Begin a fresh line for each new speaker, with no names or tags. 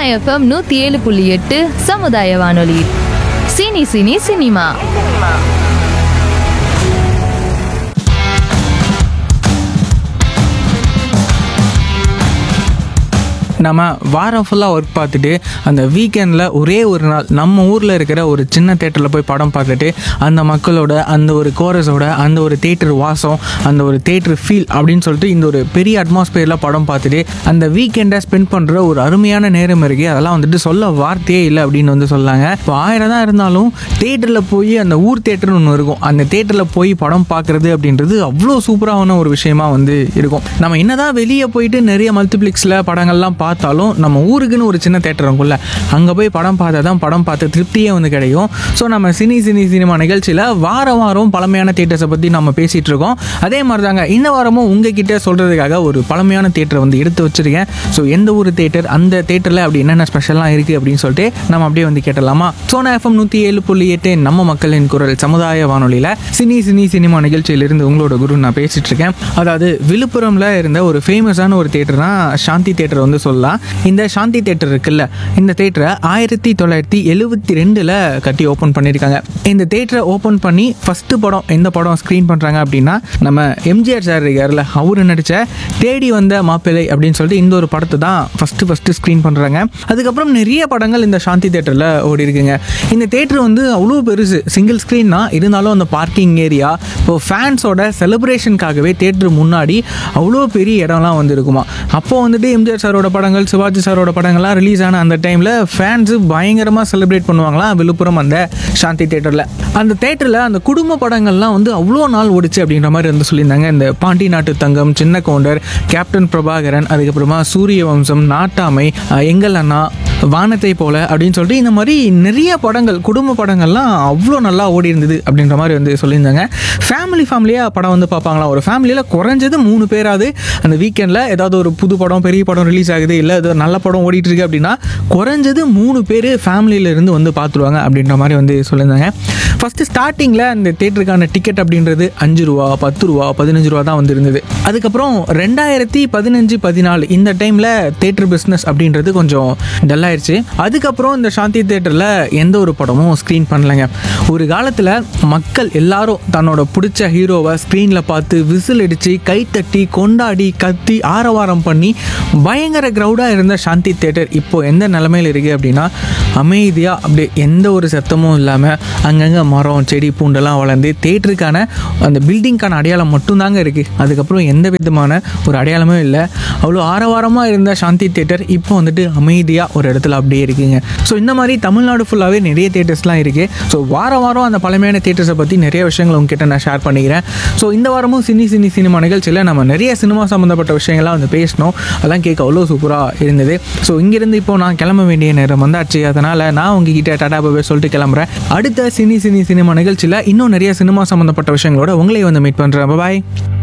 FM நூற்றி ஏழு புள்ளி எட்டு சமுதாய வானொலி சினி சினி சினிமா
நம்ம வாரம் ஃபுல்லாக ஒர்க் பார்த்துட்டு அந்த வீக்கெண்டில் ஒரே ஒரு நாள் நம்ம ஊரில் இருக்கிற ஒரு சின்ன தேட்டரில் போய் படம் பார்த்துட்டு அந்த மக்களோட அந்த ஒரு கோரஸோட அந்த ஒரு தேட்டர் வாசம் அந்த ஒரு தேட்டர் ஃபீல் அப்படின்னு சொல்லிட்டு இந்த ஒரு பெரிய அட்மாஸ்பியரில் படம் பார்த்துட்டு அந்த வீக்கெண்டை ஸ்பெண்ட் பண்ணுற ஒரு அருமையான நேரம் இருக்குது அதெல்லாம் வந்துட்டு சொல்ல வார்த்தையே இல்லை அப்படின்னு வந்து சொல்லாங்க இப்போ ஆயிரம் தான் இருந்தாலும் தேட்டரில் போய் அந்த ஊர் தேட்டர்னு ஒன்று இருக்கும் அந்த தேட்டரில் போய் படம் பார்க்குறது அப்படின்றது அவ்வளோ சூப்பரான ஒரு விஷயமா வந்து இருக்கும் நம்ம என்னதான் வெளியே போயிட்டு நிறைய மல்டிப்ளெக்ஸில் படங்கள்லாம் பார்த்தாலும் நம்ம ஊருக்குன்னு ஒரு சின்ன தேட்டர் இருக்கும்ல அங்கே போய் படம் பார்த்தா தான் படம் பார்த்த திருப்தியே வந்து கிடைக்கும் ஸோ நம்ம சினி சினி சினிமா நிகழ்ச்சியில் வாரம் வாரம் பழமையான தேட்டர்ஸை பற்றி நம்ம பேசிகிட்டு இருக்கோம் அதே மாதிரி தாங்க இந்த வாரமும் உங்ககிட்ட சொல்கிறதுக்காக ஒரு பழமையான தேட்டரை வந்து எடுத்து வச்சிருக்கேன் ஸோ எந்த ஊர் தேட்டர் அந்த தேட்டரில் அப்படி என்னென்ன ஸ்பெஷலாக இருக்குது அப்படின்னு சொல்லிட்டு நம்ம அப்படியே வந்து கேட்டலாமா சோனா எஃப்எம் நூற்றி ஏழு புள்ளி எட்டு நம்ம மக்களின் குரல் சமுதாய வானொலியில் சினி சினி சினிமா நிகழ்ச்சியிலிருந்து உங்களோட குரு நான் பேசிட்டு இருக்கேன் அதாவது விழுப்புரம்ல இருந்த ஒரு ஃபேமஸான ஒரு தேட்டர் தான் சாந்தி தேட்டர் வந்து சொல்லலாம் இந்த சாந்தி தேட்டர் இருக்குல்ல இந்த தேட்டரை ஆயிரத்தி தொள்ளாயிரத்தி எழுவத்தி ரெண்டில் கட்டி ஓப்பன் பண்ணியிருக்காங்க இந்த தேட்டரை ஓப்பன் பண்ணி ஃபஸ்ட்டு படம் எந்த படம் ஸ்க்ரீன் பண்ணுறாங்க அப்படின்னா நம்ம எம்ஜிஆர் சார் இருக்கார்ல அவரு நடித்த தேடி வந்த மாப்பிள்ளை அப்படின்னு சொல்லிட்டு இந்த ஒரு படத்தை தான் ஃபஸ்ட்டு ஃபஸ்ட்டு ஸ்க்ரீன் பண்ணுறாங்க அதுக்கப்புறம் நிறைய படங்கள் இந்த சாந்தி தேட்டரில் ஓடி இருக்குங்க இந்த தேட்டர் வந்து அவ்வளோ பெருசு சிங்கிள் ஸ்க்ரீன் தான் இருந்தாலும் அந்த பார்க்கிங் ஏரியா இப்போ ஃபேன்ஸோட செலிப்ரேஷனுக்காகவே தேட்டர் முன்னாடி அவ்வளோ பெரிய இடம்லாம் வந்து இருக்குமா அப்போ வந்துட்டு எம்ஜிஆர் சாரோட படங்கள் சிவாஜி சாரோட படங்கள்லாம் ரிலீஸ் ஆன அந்த டைமில் ஃபேன்ஸு பயங்கரமாக செலிப்ரேட் பண்ணுவாங்களாம் விழுப்புரம் அந்த சாந்தி தேட்டரில் அந்த தேட்டரில் அந்த குடும்ப படங்கள்லாம் வந்து அவ்வளோ நாள் ஓடிச்சு அப்படின்ற மாதிரி வந்து சொல்லியிருந்தாங்க இந்த பாண்டி நாட்டு தங்கம் சின்ன கவுண்டர் கேப்டன் பிரபாகரன் அதுக்கப்புறமா சூரிய வம்சம் நாட்டாமை அஹ், எங்கள் அண்ணா வானத்தை போல அப்படின்னு சொல்லிட்டு இந்த மாதிரி நிறைய படங்கள் குடும்ப படங்கள்லாம் அவ்வளோ நல்லா ஓடி இருந்தது அப்படின்ற மாதிரி வந்து சொல்லியிருந்தாங்க ஃபேமிலி ஃபேமிலியாக படம் வந்து பார்ப்பாங்களாம் ஒரு ஃபேமிலியில் குறைஞ்சது மூணு பேராவது அந்த வீக்கெண்டில் ஏதாவது ஒரு புது படம் பெரிய படம் ரிலீஸ் ஆகுது இல்லை ஏதோ நல்ல படம் ஓடிட்டு இருக்கு அப்படின்னா குறைஞ்சது மூணு பேர் ஃபேமிலியிலேருந்து வந்து பார்த்துருவாங்க அப்படின்ற மாதிரி வந்து சொல்லியிருந்தாங்க ஃபஸ்ட்டு ஸ்டார்டிங்கில் அந்த தேட்டருக்கான டிக்கெட் அப்படின்றது அஞ்சு ரூபா பத்து ரூபா பதினஞ்சு ரூபா தான் வந்து இருந்தது அதுக்கப்புறம் ரெண்டாயிரத்தி பதினஞ்சு பதினாலு இந்த டைமில் தேட்டர் பிஸ்னஸ் அப்படின்றது கொஞ்சம் டல்லாயிருச்சு அதுக்கப்புறம் இந்த சாந்தி தேட்டரில் எந்த ஒரு படமும் ஸ்க்ரீன் பண்ணலைங்க ஒரு காலத்தில் மக்கள் எல்லாரும் தன்னோட பிடிச்ச ஹீரோவை ஸ்க்ரீனில் பார்த்து விசில் அடித்து கைத்தட்டி கொண்டாடி கத்தி ஆரவாரம் பண்ணி பயங்கர க்ரௌடாக இருந்த சாந்தி தேட்டர் இப்போ எந்த நிலமையில் இருக்குது அப்படின்னா அமைதியாக அப்படியே எந்த ஒரு சத்தமும் இல்லாமல் அங்கங்கே மரம் செடி பூண்டெல்லாம் வளர்ந்து தேட்டருக்கான அந்த பில்டிங்க்கான அடையாளம் மட்டும்தாங்க இருக்குது அதுக்கப்புறம் எந்த விதமான ஒரு அடையாளமும் இல்லை அவ்வளோ ஆரவாரமாக இருந்த சாந்தி தேட்டர் இப்போ வந்துட்டு அமைதியாக ஒரு இடத்துல அப்படியே இருக்குங்க ஸோ இந்த மாதிரி தமிழ்நாடு ஃபுல்லாகவே நிறைய தேட்டர்ஸ்லாம் இருக்குது ஸோ வாரம் வாரம் அந்த பழமையான தேட்டர்ஸை பற்றி நிறைய விஷயங்கள் உங்ககிட்ட நான் ஷேர் பண்ணிக்கிறேன் ஸோ இந்த வாரமும் சினி சினி சினிமா நிகழ்ச்சியில் நம்ம நிறைய சினிமா சம்மந்தப்பட்ட விஷயங்கள்லாம் வந்து பேசினோம் அதெல்லாம் கேட்க அவ்வளோ சூப்பராக இருந்தது ஸோ இங்கேருந்து இப்போ நான் கிளம்ப வேண்டிய நேரம் வந்தாச்சு அதனால் நான் உங்ககிட்ட டாடா பாபே சொல்லிட்டு கிளம்புறேன் அடுத்த சினி சினி சினிமா நிகழ்ச்சியில் இன்னும் நிறைய சினிமா சம்மந்தப்பட்ட விஷயங்களோட உங்களையும் வந்து மீட் பண்ணுறேன் பாய்